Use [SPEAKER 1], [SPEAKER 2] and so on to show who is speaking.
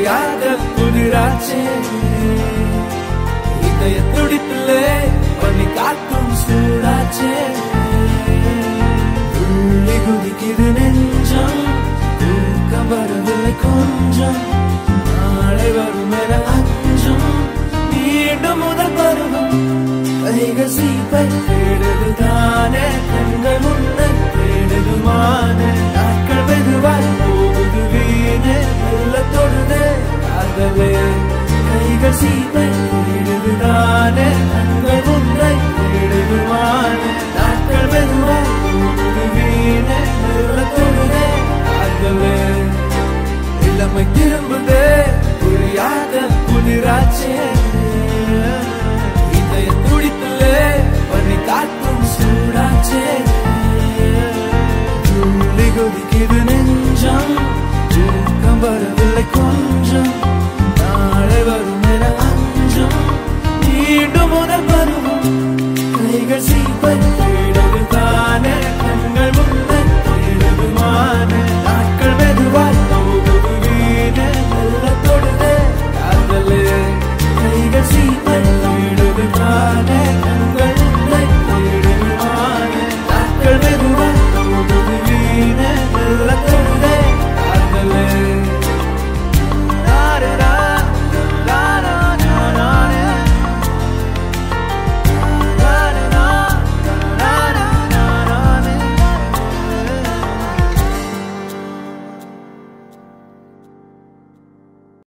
[SPEAKER 1] புரியாத புதிராச்சே இதய துடிப்பிலே பண்ணி காக்கும் சூடாச்சே துள்ளி குதிக்குது நெஞ்சம் தூக்கம் வரவில்லை கொஞ்சம் நாளை வரும் என அஞ்சம் மீண்டும் முதல் பருவம் கைகள் சீப்பை தேடுது தானே கண்கள் முன்ன தேடுதுமான நாட்கள் வெகுவாய் போகுது வீணே மெல்ல தொடுதே காதலே கைகள் சீப்பை தேடுது தானே கண்கள் முன்னை தேடுதுமான நாட்கள் வெகுவாய் போகுது வீணே மெல்ல தொடுதே காதலே இளமை திரும்புதே புரியாத புதிராச்சே இதய துடிப்பிலே பண்ணி காக்கும் சூடாச்சே துள்ளி கொதிக்குது நெஞ்சம் தூக்கம் வரவில்லை கொஞ்சம்